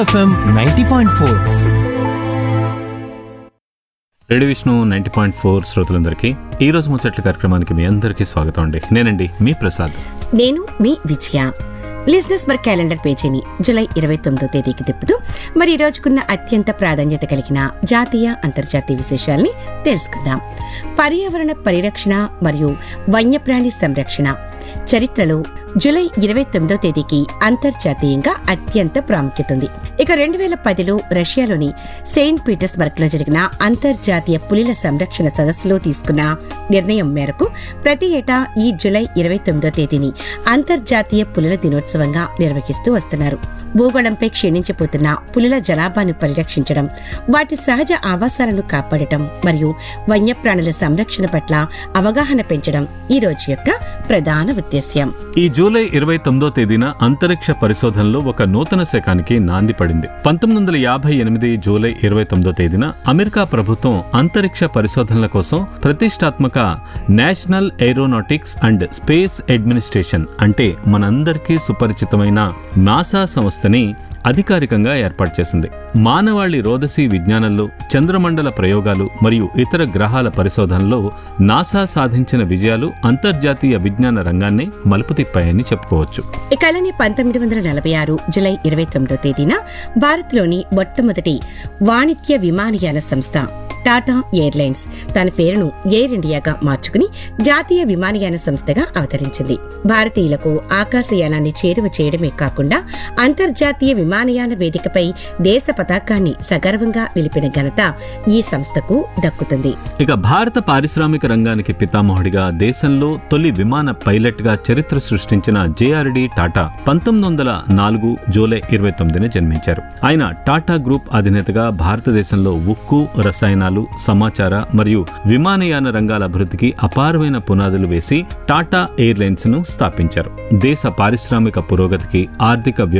FM ninety point four radio Vishnu ninety point four శ్రోతలందరికీ ఈ రోజు ముచ్చట్ల కార్యక్రమానికి మీ అందరికీ స్వాగతం అండి నేనండి మీ ప్రసాద్ నేను మీ విజయ లిజినెస్ మరి క్యాలెండర్ పేజీని జూలై ఇరవై తొమ్మిదో తేదీకి తిప్పుతూ మరి ఈ రోజుకున్న అత్యంత ప్రాధాన్యత కలిగిన జాతీయ అంతర్జాతీయ విశేషాల్ని తెలుసుకుందాం పర్యావరణ పరిరక్షణ మరియు వన్యప్రాణి సంరక్షణ చరిత్రలో జూలై ఇరవై తొమ్మిదో తేదీకి అంతర్జాతీయంగా అత్యంత ప్రాముఖ్యత ఉంది ఇక రెండు వేల పదిలో రష్యాలోని సెయింట్ పీటర్స్బర్గ్ లో జరిగిన అంతర్జాతీయ పులిల సంరక్షణ సదస్సులో తీసుకున్న నిర్ణయం మేరకు ప్రతి ఏటా ఈ జూలై ఇరవై తొమ్మిదో తేదీని అంతర్జాతీయ పులుల దినోత్సవంగా నిర్వహిస్తూ వస్తున్నారు భూగోళంపై క్షీణించిపోతున్న పులుల జనాభాను పరిరక్షించడం వాటి సహజ ఆవాసాలను కాపాడటం మరియు వన్యప్రాణుల సంరక్షణ పట్ల అవగాహన పెంచడం ఈ రోజు యొక్క ప్రధాన ఉద్దేశ్యం ఈ జూలై ఇరవై తొమ్మిదో తేదీన అంతరిక్ష పరిశోధనలో ఒక నూతన శకానికి నాంది పడింది పంతొమ్మిది వందల యాభై ఎనిమిది జూలై ఇరవై తొమ్మిదో తేదీన అమెరికా ప్రభుత్వం అంతరిక్ష పరిశోధనల కోసం ప్రతిష్టాత్మక national aeronautics and space administration అంటే మనందరికీ సుపరిచితమైన నాసా సంస్థని అధికారికంగా ఏర్పాటు చేసింది మానవాళి రోదసీ విజ్ఞానంలో చంద్రమండల ప్రయోగాలు మరియు ఇతర గ్రహాల పరిశోధనలో నాసా సాధించిన విజయాలు అంతర్జాతీయ విజ్ఞాన రంగాన్ని మలుపు తిప్పాయని చెప్పుకోవచ్చు ఇక అలానే పంతొమ్మిది వందల నలభై ఆరు జులై ఇరవై తొమ్మిదో తేదీన భారత్లోని మొట్టమొదటి వాణిజ్య విమానయాన సంస్థ టాటా ఎయిర్లైన్స్ తన పేరును ఎయిర్ ఇండియాగా మార్చుకుని జాతీయ విమానయాన సంస్థగా అవతరించింది భారతీయులకు ఆకాశయానాన్ని చేరువ చేయడమే కాకుండా అంతర్జాతీయ విమానయాన వేదికపై దేశ పతాకాన్ని సగర్వంగా నిలిపిన ఘనత ఈ సంస్థకు దక్కుతుంది ఇక భారత పారిశ్రామిక రంగానికి పితామహుడిగా దేశంలో తొలి విమాన పైలట్ గా చరిత్ర సృష్టించిన జేఆర్డి టాటా పంతొమ్మిది వందల నాలుగు జూలై ఇరవై తొమ్మిదిన జన్మించారు ఆయన టాటా గ్రూప్ అధినేతగా భారతదేశంలో ఉక్కు రసాయనాలు సమాచార మరియు విమానయాన రంగాల అభివృద్ధికి అపారమైన పునాదులు వేసి టాటా ఎయిర్లైన్స్ ను స్థాపించారు దేశ పారిశ్రామిక పురోగతికి ఆర్థిక